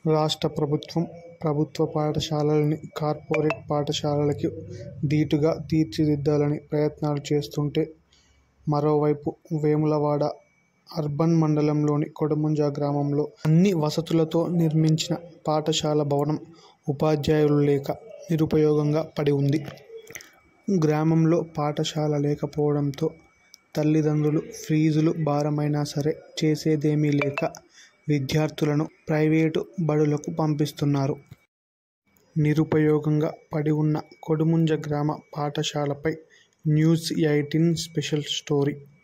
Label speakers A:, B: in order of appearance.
A: రాష్ట్ర ప్రభుత్వం ప్రభుత్వ పాఠశాలల్ని కార్పొరేట్ పాఠశాలలకి దీటుగా తీర్చిదిద్దాలని ప్రయత్నాలు చేస్తుంటే మరోవైపు వేములవాడ అర్బన్ మండలంలోని కొడముంజ గ్రామంలో అన్ని వసతులతో నిర్మించిన పాఠశాల భవనం ఉపాధ్యాయులు లేక నిరుపయోగంగా పడి ఉంది గ్రామంలో పాఠశాల లేకపోవడంతో తల్లిదండ్రులు ఫీజులు భారమైనా సరే చేసేదేమీ లేక విద్యార్థులను ప్రైవేటు బడులకు పంపిస్తున్నారు నిరుపయోగంగా పడి ఉన్న కొడుముంజ గ్రామ పాఠశాలపై న్యూస్ ఎయిటీన్ స్పెషల్ స్టోరీ